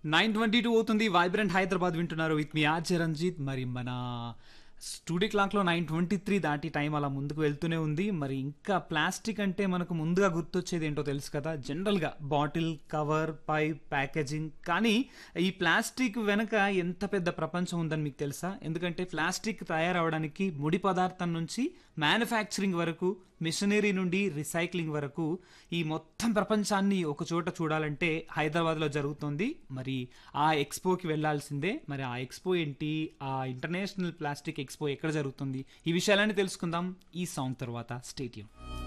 nine twenty two అవుతుంది vibrant Hyderabad వింటున్నారు with మీ ఆర్జే రంజిత్ మరి మన స్టూడియో క్లాక్లో నైన్ ట్వంటీ త్రీ దాటి టైం అలా ముందుకు వెళ్తూనే ఉంది మరి ఇంకా ప్లాస్టిక్ అంటే మనకు ముందుగా గుర్తొచ్చేది ఏంటో తెలుసు కదా జనరల్గా బాటిల్ కవర్ పైప్ ప్యాకేజింగ్ కానీ ఈ ప్లాస్టిక్ వెనక ఎంత పెద్ద ప్రపంచం ఉందని మీకు తెలుసా ఎందుకంటే ప్లాస్టిక్ తయారవడానికి ముడి పదార్థం నుంచి మ్యానుఫ్యాక్చరింగ్ వరకు మిషనరీ నుండి రీసైక్లింగ్ వరకు ఈ మొత్తం ప్రపంచాన్ని ఒక చోట చూడాలంటే హైదరాబాద్లో జరుగుతుంది మరి ఆ ఎక్స్పోకి వెళ్ళాల్సిందే మరి ఆ ఎక్స్పో ఏంటి ఆ ఇంటర్నేషనల్ ప్లాస్టిక్ ఎక్స్పో ఎక్కడ జరుగుతుంది ఈ విషయాలన్నీ తెలుసుకుందాం ఈ సాంగ్ తర్వాత స్టేడియం